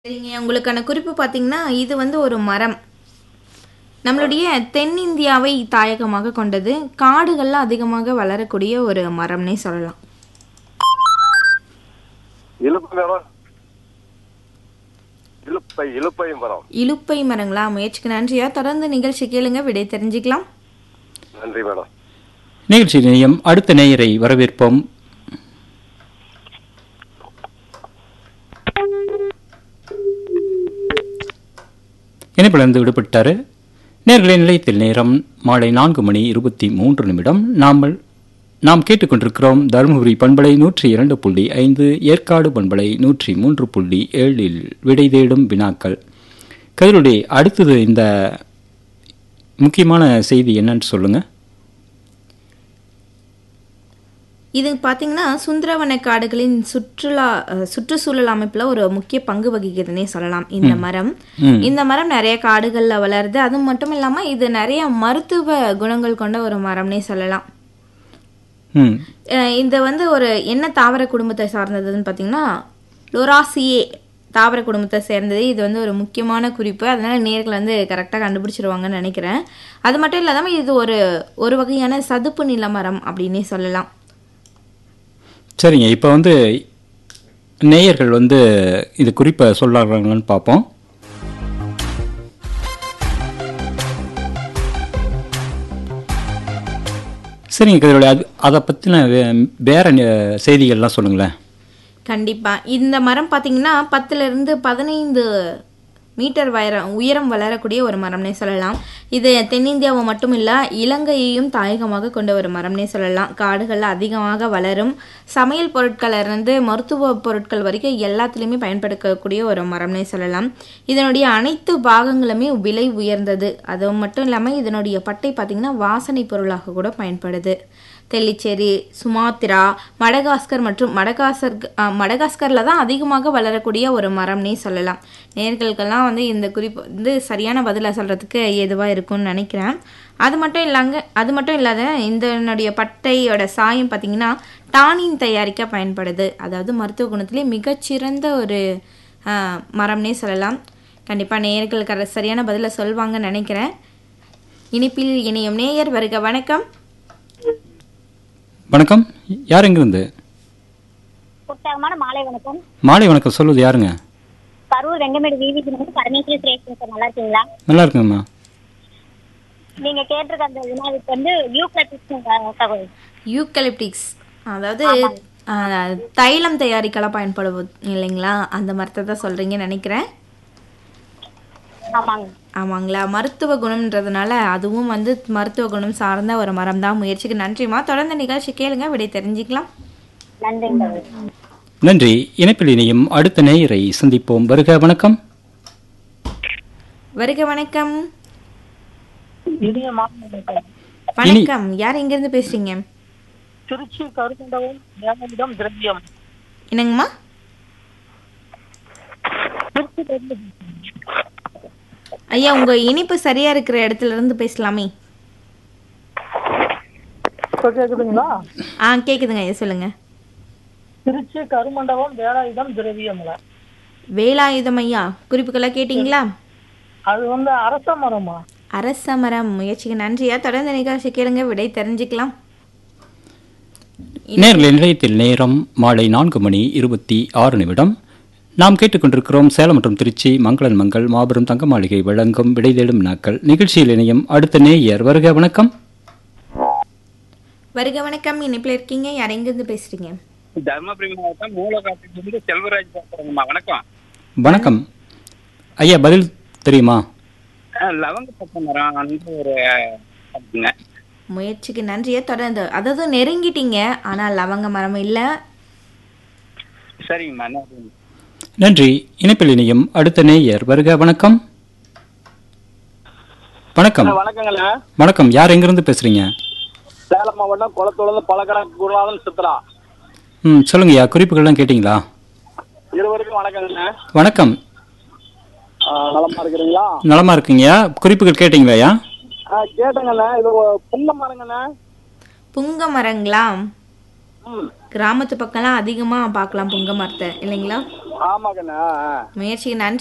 சரிங்க உங்களுக்கான குறிப்பு பார்த்தீங்கன்னா இது வந்து ஒரு மரம் நம்மளுடைய தென்னிந்தியாவை தாயகமாக கொண்டது காடுகள்ல அதிகமாக வளரக்கூடிய ஒரு மரம்னே சொல்லலாம் இலுப்பை மரம் இலுப்பை இலுப்பை மரம் இலுப்பை மரங்களா முயற்சிக்கு நன்றியா தொடர்ந்து நிகழ்ச்சி கேளுங்க விடை தெரிஞ்சுக்கலாம் நன்றி மேடம் நிகழ்ச்சி நிலையம் அடுத்த நேயரை வரவேற்போம் இணைப்பிலிருந்து விடுபட்டாரு நேர்களை நிலையத்தில் நேரம் மாலை நான்கு மணி இருபத்தி மூன்று நிமிடம் நாமல் நாம் கேட்டுக்கொண்டிருக்கிறோம் தருமபுரி பண்பலை நூற்றி இரண்டு புள்ளி ஐந்து ஏற்காடு பண்பலை நூற்றி மூன்று புள்ளி ஏழில் விடை தேடும் வினாக்கள் கதிருடைய அடுத்தது இந்த முக்கியமான செய்தி என்னன்னு சொல்லுங்க இது பார்த்தீங்கன்னா சுந்தரவன காடுகளின் சுற்றுலா அஹ், சுற்றுச்சூழல் அமைப்புல ஒரு முக்கிய பங்கு வகிக்குதுன்னே சொல்லலாம் இந்த மரம் ம். இந்த மரம் நிறைய காடுகள்ல வளருது அது மட்டும் இல்லாம இது நிறைய மருத்துவ குணங்கள் கொண்ட ஒரு மரம்னே சொல்லலாம் ம் அஹ் இந்த வந்து ஒரு என்ன தாவர குடும்பத்தை சார்ந்ததுன்னு பார்த்தீங்கன்னா லொராசியே தாவர குடும்பத்தை சேர்ந்தது இது வந்து ஒரு முக்கியமான குறிப்பு அதனால நேர்கள் வந்து கரெக்டாக கண்டுபிடிச்சிருவாங்கன்னு நினைக்கிறேன் அது மட்டும் இல்லாமல் இது ஒரு ஒரு வகையான சதுப்பு நில மரம் அப்படின்னே சொல்லலாம் சரிங்க இப்போ வந்து நேயர்கள் வந்து இது குறிப்பை சொல்றாங்களான்னு பார்ப்போம் சரிங்க கதிரோட அது அதை பற்றின வேற நெ- செய்திகள்லாம் சொல்லுங்களேன் கண்டிப்பா இந்த மரம் பார்த்தீங்கன்னா பத்துல இருந்து பதினைந்து மீட்டர் உயரம் உயரம் வளரக்கூடிய ஒரு மரம்னே சொல்லலாம் இது தென்னிந்தியாவை மட்டும் இல்ல இலங்கையையும் தாயகமாக கொண்ட ஒரு மரம்னே சொல்லலாம் காடுகள்ல அதிகமாக வளரும் சமையல் பொருட்கள்ல இருந்து மருத்துவ பொருட்கள் வரைக்கும் எல்லாத்துலேயுமே பயன்படுத்தக்கூடிய ஒரு மரம்னே சொல்லலாம் இதனுடைய அனைத்து பாகங்களுமே விலை உயர்ந்தது அது மட்டும் இல்லாமல் இதனுடைய பட்டை பார்த்தீங்கன்னா வாசனை பொருளாக கூட பயன்படுது தெல்லிச்சேரி சுமாத்திரா மடகாஸ்கர் மற்றும் மடகாஸ்கர் மடகாஸ்கரில் தான் அதிகமாக வளரக்கூடிய ஒரு மரம்னே சொல்லலாம் நேர்களுக்கெல்லாம் வந்து இந்த குறிப்பு வந்து சரியான பதிலை சொல்கிறதுக்கு ஏதுவாக இருக்கும்னு நினைக்கிறேன் அது மட்டும் இல்லாங்க அது மட்டும் இல்லாத இதனுடைய பட்டையோட சாயம் பார்த்தீங்கன்னா டானின் தயாரிக்க பயன்படுது அதாவது மருத்துவ குணத்திலே மிகச்சிறந்த ஒரு ஆ, மரம்னே சொல்லலாம் கண்டிப்பாக நேயர்கள் கர சரியான பதிலை சொல்வாங்கன்னு நினைக்கிறேன் இனிப்பில் இணையும் நேயர் வருக வணக்கம் வணக்கம் யார் எங்கிருந்து உற்சாகமான மாலை வணக்கம் மாலை வணக்கம் சொல்லுது யாருங்க கரூர் வெங்கமேடு விவிஜி வந்து பரமேஸ்வரி சுரேஷ் சார் நல்லா இருக்கீங்களா நல்லா இருக்குங்கம்மா நீங்க கேட்டிருக்க அந்த வினாவுக்கு வந்து யூக்லிப்டஸ் தகவல் யூக்கலிப்டிக்ஸ் அதாவது ஆ, தைலம் தயாரிக்கலாம் பயன்படுவது இல்லைங்களா அந்த மரத்தை தான் சொல்கிறீங்கன்னு நினைக்கிறேன் ஆமாங்க ஆமாங்களா மருத்துவ குணம்ன்றதுனால அதுவும் வந்து மருத்துவ குணம் சார்ந்த ஒரு மரம் தான் முயற்சிக்கு நன்றிமா தொடர்ந்து நிகழ்ச்சி கேளுங்க விடை தெரிஞ்சுக்கலாம் நன்றிங்க தகவல் நன்றி இணைப்பில் இணையும் அடுத்த நேயரை சந்திப்போம் வருக வணக்கம் வருக வணக்கம் இனிய மாலை வணக்கம் யார் எங்கேருந்து பேசுறீங்க திருச்சி கருமண்டபம் ஞானமிடம் திரவியம் என்னங்கம்மா திருச்சியிலிருந்து ஐயா உங்க இனிப்பு சரியா இருக்கிற இடத்துல இருந்து பேசலாமே இப்ப கேக்குதுங்களா ஆ கேக்குதுங்க ஐயா சொல்லுங்க திருச்சி கருமண்டபம் வேலாயுதம் திரவியம்ல வேலாயுதம் ஐயா குறிப்புகளாக கேட்டிங்களா அது வந்து அரச மரமா அரச மரம் முயற்சிக்கு நன்றியா தொடர்ந்து நிகழ்ச்சி கேளுங்க விடை தெரிஞ்சுக்கலாம் நேர்களை நிலையத்தில் நேரம் மாலை நான்கு மணி இருபத்தி ஆறு நிமிடம் நாம் கேட்டுக்கொண்டிருக்கிறோம் சேலம் மற்றும் திருச்சி மங்களன் மங்கள் மாபெரும் தங்க மாளிகை வழங்கும் விடை தேடும் நாட்கள் நிகழ்ச்சியில் இணையும் அடுத்த நேயர் வருக வணக்கம் வருக வணக்கம் இனிப்பில் இருக்கீங்க யார் எங்கேருந்து பேசுறீங்க தருமபுரி மாவட்டம் மூலகாட்டிலிருந்து செல்வராஜ் பேசுறேங்கம்மா வணக்கம் வணக்கம் ஐயா பதில் தெரியுமா அஹ் லவங்க பச்சை மரம் வந்து ஒரு அப்படிங்க முயற்சிக்கு நன்றியா தொடர்ந்து அதாவது நெருங்கிட்டீங்க ஆனால் லவங்க மரம் இல்லை சரிங்கம்மா நன்றிங்க நன்றி இணைப்பில் இணையும் அடுத்த நேயர் வருக வணக்கம் வணக்கம் வணக்கங்கள வணக்கம் யார் எங்கிருந்து பேசுறீங்க சேலம் மாவட்டம் குளத்தூர்ந்து பழக்கடை குருநாதன் சித்ரா ம் சொல்லுங்கய்யா குறிப்புகள்லாம் கேட்டிங்களா இருவருக்கும் வணக்கங்கண்ணா வணக்கம் ஆஹ் நலமா இருக்கிறீங்களா நலமா இருக்கீங்கய்யா குறிப்புகள் கேட்டிங்களாயா ஆஹ் கேட்டேங்கண்ணா இது ஒரு புன்ன மரங்கண்ணா புங்க மரங்களா ம் கிராமத்து பக்கம்லாம் அதிகமாக பார்க்கலாம் புங்க மரத்தை இல்லைங்களா ஆமா கண்ணா முயற்சிக்கு நன்றி